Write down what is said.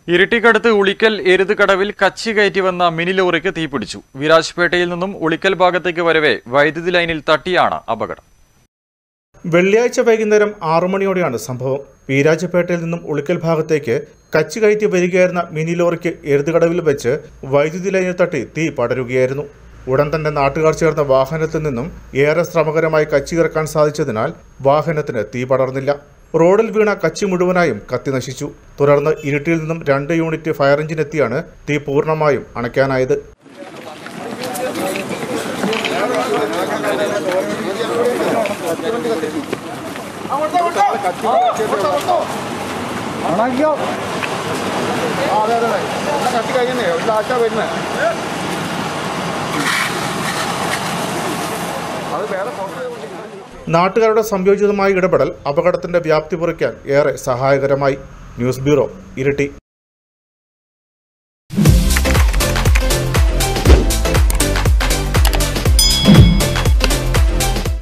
ഇരിട്ടിക്കടുത്ത് ഉളിക്കൽ എരുതുകടവിൽ കച്ചി കയറ്റി വന്ന മിനി ലോറിക്ക് തീപിടിച്ചു വിരാജ്പേട്ടയിൽ നിന്നും ഉളിക്കൽ ഭാഗത്തേക്ക് വരവെ വൈദ്യുതി ലൈനിൽ തട്ടിയാണ് അപകടം വെള്ളിയാഴ്ച വൈകുന്നേരം ആറു മണിയോടെയാണ് സംഭവം വീരാജപേട്ടയിൽ നിന്നും ഉളിക്കൽ ഭാഗത്തേക്ക് കച്ചി കയറ്റി വരികയായിരുന്ന മിനി ലോറിക്ക് എരുതുകടവിൽ വെച്ച് വൈദ്യുതി ലൈനിൽ തട്ടി തീ പടരുകയായിരുന്നു ഉടൻ തന്നെ നാട്ടുകാർ ചേർന്ന വാഹനത്തിൽ നിന്നും ഏറെ ശ്രമകരമായി കച്ചി ഇറക്കാൻ സാധിച്ചതിനാൽ വാഹനത്തിന് തീ പടർന്നില്ല റോഡിൽ വീണ കച്ചി മുഴുവനായും കത്തി നശിച്ചു തുടർന്ന് ഇരുട്ടിയിൽ നിന്നും രണ്ട് യൂണിറ്റ് ഫയർ എഞ്ചിൻ എത്തിയാണ് തീ പൂർണ്ണമായും അണയ്ക്കാനായത് നാട്ടുകാരുടെ സംയോജിതമായ ഇടപെടൽ അപകടത്തിന്റെ വ്യാപ്തി കുറയ്ക്കാൻ ഏറെ സഹായകരമായി ന്യൂസ് ബ്യൂറോ ഇരിട്ടി